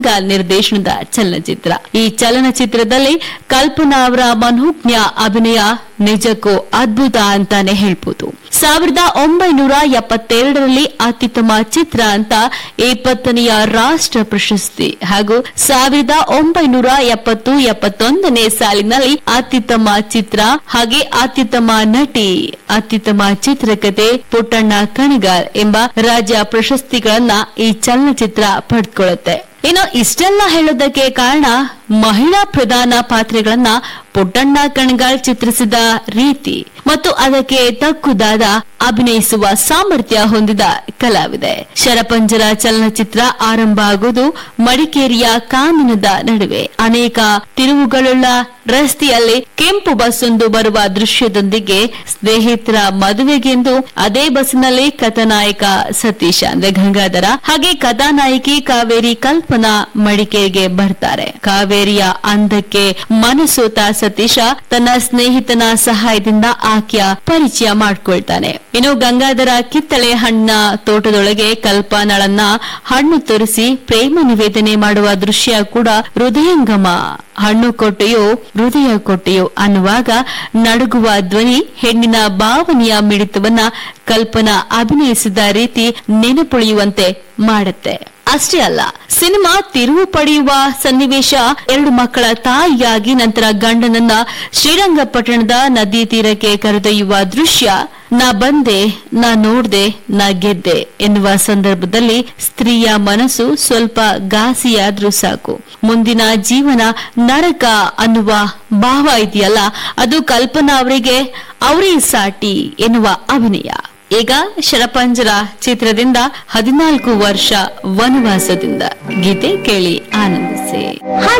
ಗಾಲ್ ನಿರ್ದೇಶನದ ಚಲನಚಿತ್ರ ಈ ಚಲನಚಿತ್ರದಲ್ಲಿ ಕಲ್ಪನಾ ಅವರ ಮನೋಜ್ಞ ಅಭಿನಯ ನಿಜಕ್ಕೂ ಅದ್ಭುತ ಅಂತಾನೆ ಹೇಳ್ಬೋದು ಸಾವಿರದ ಒಂಬೈನೂರ ಎಪ್ಪತ್ತೆರಡರಲ್ಲಿ ಅತ್ಯುತ್ತಮ ಚಿತ್ರ ಅಂತ ಇಪ್ಪತ್ತನೆಯ ರಾಷ್ಟ್ರ ಪ್ರಶಸ್ತಿ ಹಾಗೂ ಸಾವಿರದ ಒಂಬೈನೂರ ಎಪ್ಪತ್ತು ಎಪ್ಪತ್ತೊಂದನೇ ಸಾಲಿನಲ್ಲಿ ಅತ್ಯುತ್ತಮ ಚಿತ್ರ ಹಾಗೆ ಅತ್ಯುತ್ತಮ ನಟಿ ಅತ್ಯುತ್ತಮ ಚಿತ್ರಕಥೆ ಪುಟ್ಟಣ್ಣ ಕಣಗಾಲ್ ಎಂಬ ರಾಜ್ಯ ಪ್ರಶಸ್ತಿಗಳನ್ನ ಈ ಚಲನಚಿತ್ರ ಪಡೆದುಕೊಳ್ಳುತ್ತೆ ಇನ್ನು ಇಷ್ಟೆಲ್ಲ ಹೇಳೋದಕ್ಕೆ ಕಾರಣ ಮಹಿಳಾ ಪ್ರಧಾನ ಪಾತ್ರಗಳನ್ನ ಪುಟ್ಟಣ್ಣ ಕಣಗಾಲ್ ಚಿತ್ರಿಸಿದ ರೀತಿ ಮತ್ತು ಅದಕ್ಕೆ ತಕ್ಕುದಾದ ಅಭಿನಯಿಸುವ ಸಾಮರ್ಥ್ಯ ಹೊಂದಿದ ಕಲಾವಿದೆ ಶರಪಂಜರ ಚಲನಚಿತ್ರ ಆರಂಭ ಆಗುವುದು ಮಡಿಕೇರಿಯ ಕಾನನದ ನಡುವೆ ಅನೇಕ ತಿರುವುಗಳುಳ್ಳ ರಸ್ತೆಯಲ್ಲಿ ಕೆಂಪು ಬಸ್ ಒಂದು ಬರುವ ದೃಶ್ಯದೊಂದಿಗೆ ಸ್ನೇಹಿತರ ಮದುವೆಗೆಂದು ಅದೇ ಬಸ್ಸಿನಲ್ಲಿ ಕಥಾನಾಯಕ ಸತೀಶ ಅಂದ್ರೆ ಗಂಗಾಧರ ಹಾಗೆ ಕಥಾನಾಯಕಿ ಕಾವೇರಿ ಕಲ್ಪನಾ ಮಡಿಕೇರಿಗೆ ಬರ್ತಾರೆ ಕಾವೇರಿಯ ಅಂದಕ್ಕೆ ಮನಸೋತ ಸತೀಶ ತನ್ನ ಸ್ನೇಹಿತನ ಸಹಾಯದಿಂದ ಆಕೆಯ ಪರಿಚಯ ಮಾಡ್ಕೊಳ್ತಾನೆ ಇನ್ನು ಗಂಗಾಧರ ಕಿತ್ತಳೆ ಹಣ್ಣ ತೋಟದೊಳಗೆ ಕಲ್ಪನಾಳನ್ನ ಹಣ್ಣು ತೋರಿಸಿ ಪ್ರೇಮ ನಿವೇದನೆ ಮಾಡುವ ದೃಶ್ಯ ಕೂಡ ಹೃದಯಂಗಮ ಹಣ್ಣು ಕೊಟ್ಟೆಯೋ ಹೃದಯ ಕೊಟ್ಟೆಯೋ ಅನ್ನುವಾಗ ನಡುಗುವ ಧ್ವನಿ ಹೆಣ್ಣಿನ ಭಾವನೆಯ ಮಿಡಿತವನ್ನ ಕಲ್ಪನಾ ಅಭಿನಯಿಸಿದ ರೀತಿ ನೆನಪುಳಿಯುವಂತೆ ಮಾಡುತ್ತೆ ಅಷ್ಟೇ ಅಲ್ಲ ಸಿನಿಮಾ ತಿರುವು ಪಡೆಯುವ ಸನ್ನಿವೇಶ ಎರಡು ಮಕ್ಕಳ ತಾಯಿಯಾಗಿ ನಂತರ ಗಂಡನನ್ನ ಶ್ರೀರಂಗಪಟ್ಟಣದ ನದಿ ತೀರಕ್ಕೆ ಕರೆದೊಯ್ಯುವ ದೃಶ್ಯ ನಾ ಬಂದೆ ನಾ ನೋಡ್ದೆ ನಾ ಗೆದ್ದೆ ಎನ್ನುವ ಸಂದರ್ಭದಲ್ಲಿ ಸ್ತ್ರೀಯ ಮನಸ್ಸು ಸ್ವಲ್ಪ ಘಾಸಿಯಾದ್ರೂ ಸಾಕು ಮುಂದಿನ ಜೀವನ ನರಕ ಅನ್ನುವ ಭಾವ ಇದೆಯಲ್ಲ ಅದು ಕಲ್ಪನಾ ಅವರಿಗೆ ಅವರೇ ಸಾಟಿ ಎನ್ನುವ ಅಭಿನಯ ಈಗ ಶರಪಂಜರ ಚಿತ್ರದಿಂದ ಹದಿನಾಲ್ಕು ವರ್ಷ ವನವಾಸದಿಂದ ಗೀತೆ ಕೇಳಿ ಆನಂದಿಸಿ